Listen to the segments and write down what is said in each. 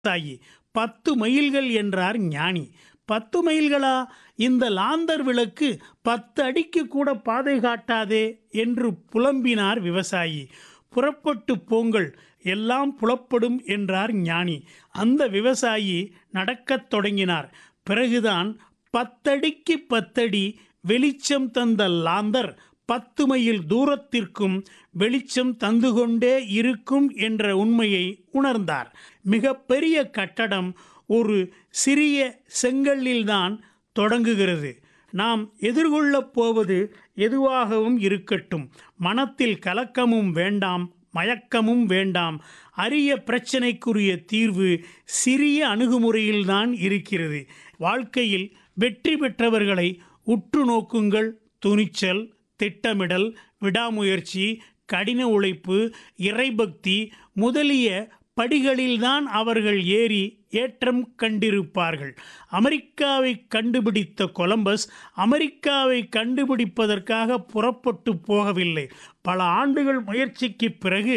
தாயி பத்து மைல்கள் என்றார் ஞானி பத்து மைல்களா இந்த லாந்தர் விளக்கு பத்து அடிக்கு கூட பாதை காட்டாதே என்று புலம்பினார் விவசாயி புறப்பட்டு போங்கள் எல்லாம் புலப்படும் என்றார் ஞானி அந்த விவசாயி நடக்கத் தொடங்கினார் பிறகுதான் பத்தடிக்கு பத்தடி வெளிச்சம் தந்த லாந்தர் பத்து மைல் தூரத்திற்கும் வெளிச்சம் தந்து கொண்டே இருக்கும் என்ற உண்மையை உணர்ந்தார் மிக பெரிய கட்டடம் ஒரு சிறிய செங்கல்லில்தான் தொடங்குகிறது நாம் எதிர்கொள்ளப் போவது எதுவாகவும் இருக்கட்டும் மனத்தில் கலக்கமும் வேண்டாம் மயக்கமும் வேண்டாம் அரிய பிரச்சனைக்குரிய தீர்வு சிறிய அணுகுமுறையில்தான் இருக்கிறது வாழ்க்கையில் வெற்றி பெற்றவர்களை உற்று நோக்குங்கள் துணிச்சல் திட்டமிடல் விடாமுயற்சி கடின உழைப்பு இறைபக்தி முதலிய படிகளில்தான் அவர்கள் ஏறி ஏற்றம் கண்டிருப்பார்கள் அமெரிக்காவை கண்டுபிடித்த கொலம்பஸ் அமெரிக்காவை கண்டுபிடிப்பதற்காக புறப்பட்டு போகவில்லை பல ஆண்டுகள் முயற்சிக்கு பிறகு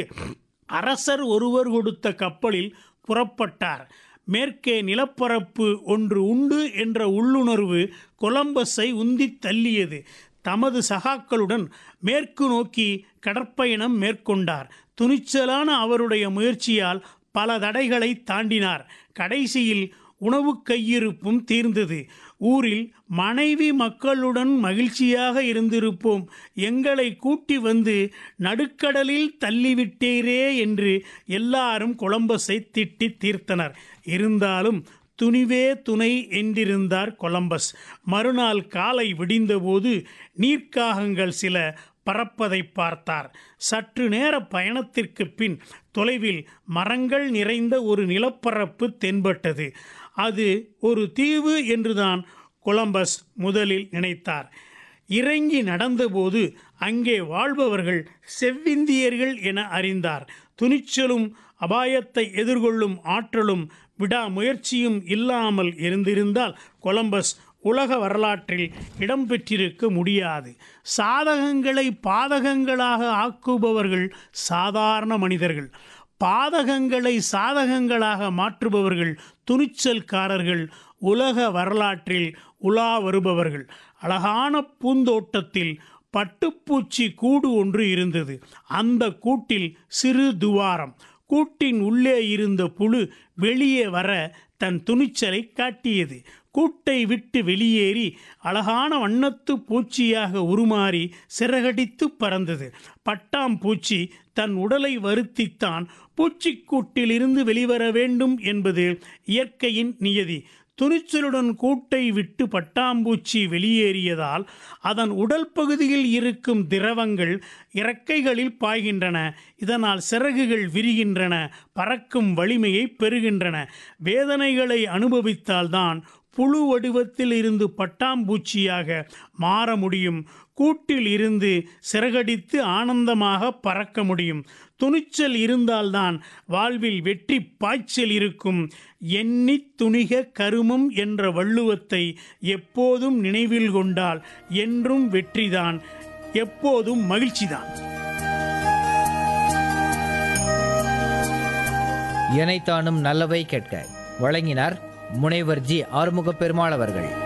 அரசர் ஒருவர் கொடுத்த கப்பலில் புறப்பட்டார் மேற்கே நிலப்பரப்பு ஒன்று உண்டு என்ற உள்ளுணர்வு கொலம்பஸை உந்தித் தள்ளியது தமது சகாக்களுடன் மேற்கு நோக்கி கடற்பயணம் மேற்கொண்டார் துணிச்சலான அவருடைய முயற்சியால் பல தடைகளை தாண்டினார் கடைசியில் உணவு கையிருப்பும் தீர்ந்தது ஊரில் மனைவி மக்களுடன் மகிழ்ச்சியாக இருந்திருப்போம் எங்களை கூட்டி வந்து நடுக்கடலில் தள்ளிவிட்டீரே என்று எல்லாரும் கொலம்பஸை திட்டி தீர்த்தனர் இருந்தாலும் துணிவே துணை என்றிருந்தார் கொலம்பஸ் மறுநாள் காலை விடிந்தபோது நீர்க்காகங்கள் சில பறப்பதை பார்த்தார் சற்று நேர பயணத்திற்கு பின் தொலைவில் மரங்கள் நிறைந்த ஒரு நிலப்பரப்பு தென்பட்டது அது ஒரு தீவு என்றுதான் கொலம்பஸ் முதலில் நினைத்தார் இறங்கி நடந்தபோது அங்கே வாழ்பவர்கள் செவ்விந்தியர்கள் என அறிந்தார் துணிச்சலும் அபாயத்தை எதிர்கொள்ளும் ஆற்றலும் விடாமுயற்சியும் இல்லாமல் இருந்திருந்தால் கொலம்பஸ் உலக வரலாற்றில் இடம்பெற்றிருக்க முடியாது சாதகங்களை பாதகங்களாக ஆக்குபவர்கள் சாதாரண மனிதர்கள் பாதகங்களை சாதகங்களாக மாற்றுபவர்கள் துணிச்சல்காரர்கள் உலக வரலாற்றில் உலா வருபவர்கள் அழகான பூந்தோட்டத்தில் பட்டுப்பூச்சி கூடு ஒன்று இருந்தது அந்த கூட்டில் சிறு துவாரம் கூட்டின் உள்ளே இருந்த புழு வெளியே வர தன் துணிச்சலை காட்டியது கூட்டை விட்டு வெளியேறி அழகான வண்ணத்து பூச்சியாக உருமாறி சிறகடித்து பறந்தது பட்டாம்பூச்சி தன் உடலை வருத்தித்தான் பூச்சிக்கூட்டிலிருந்து வெளிவர வேண்டும் என்பது இயற்கையின் நியதி துணிச்சலுடன் கூட்டை விட்டு பட்டாம்பூச்சி வெளியேறியதால் அதன் உடல் பகுதியில் இருக்கும் திரவங்கள் இறக்கைகளில் பாய்கின்றன இதனால் சிறகுகள் விரிகின்றன பறக்கும் வலிமையை பெறுகின்றன வேதனைகளை அனுபவித்தால்தான் புழு வடிவத்தில் இருந்து பட்டாம்பூச்சியாக மாற முடியும் கூட்டில் இருந்து சிறகடித்து ஆனந்தமாக பறக்க முடியும் துணிச்சல் இருந்தால்தான் வாழ்வில் வெற்றி பாய்ச்சல் இருக்கும் எண்ணி துணிக கருமம் என்ற வள்ளுவத்தை எப்போதும் நினைவில் கொண்டால் என்றும் வெற்றிதான் எப்போதும் மகிழ்ச்சிதான் இணைத்தானும் நல்லவை கேட்க வழங்கினார் முனைவர் ஜி ஆறுமுக பெருமாள் அவர்கள்